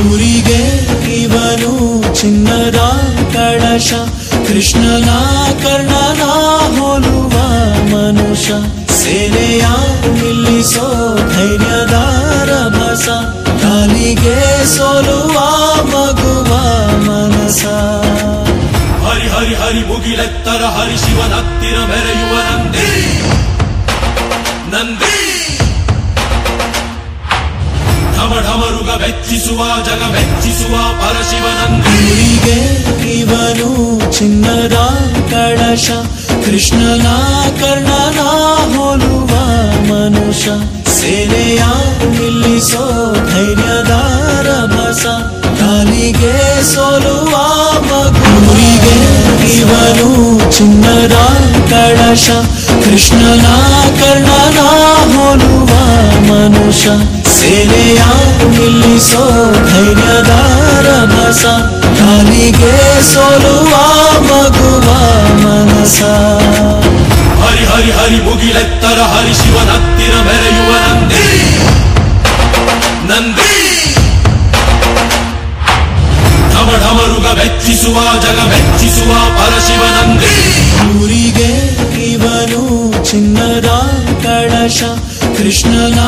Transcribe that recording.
ಊರಿಗೆ ಇವನು ಚಿನ್ನದ ಕಳಶ ಕೃಷ್ಣನ ಕರ್ಣನ ಹೋಲುವ ಮನುಷ್ಯ ಸೇನೆಯ ನಿಲ್ಲಿಸೋ ಧೈರ್ಯದ ರಭಸ ಕಾಲಿಗೆ ಸೋಲುವ ಮಗುವ ಮನಸ ಹರಿ ಹರಿ ಹರಿ ಮುಗಿಲೆತ್ತರ ಹರಿ ಶಿವನತ್ತಿರ ಮೆರೆಯುವ ನಂದಿ ನಂದಿ ಢಮ ಢಮರುಗ ಮೆಚ್ಚಿಸುವ ಜಗ ಮೆಚ್ಚಿಸುವ ಪರಶಿವ ನಂದಿ ಊರಿಗೆ ಇವನು ಚಿನ್ನದ ಕಳಶ ಕೃಷ್ಣನ ಕರ್ಣನ ಹೋಲುವ ಮನುಷ್ಯ ಸೇನೆಯ ನಿಲ್ಲಿಸೋ ಧೈರ್ಯದ ರಭಸ ಕಾಲಿಗೆ ಸೋಲುವ ಮಗುವಿಗೆ ಇವನು ಚಿನ್ನದ ಕಳಶ ಕೃಷ್ಣನ ಕರ್ಣನ ಹೋಲುವ ಮನುಷ್ಯ ಸೇನೆಯ ನಿಲ್ಲಿಸೋ ಧೈರ್ಯದ ರಭಸ ಕಾಲಿಗೆ ಸೋಲುವ ಮಗುವ ಮನಸ ಹರಿ ಹರಿ ಹರಿ ಮುಗಿಲೆತ್ತರ ಹರಿ ಶಿವನತ್ತಿರ ಮೆರೆಯುವ ನಂದಿ ನಂದಿ ಢಮ ಢಮರುಗ ಮೆಚ್ಚಿಸುವ ಜಗ ಮೆಚ್ಚಿಸುವ ಪರಶಿವ ನಂದಿ ಊರಿಗೆ ಇವನು ಚಿನ್ನದ ಕಳಶ ಕೃಷ್ಣನ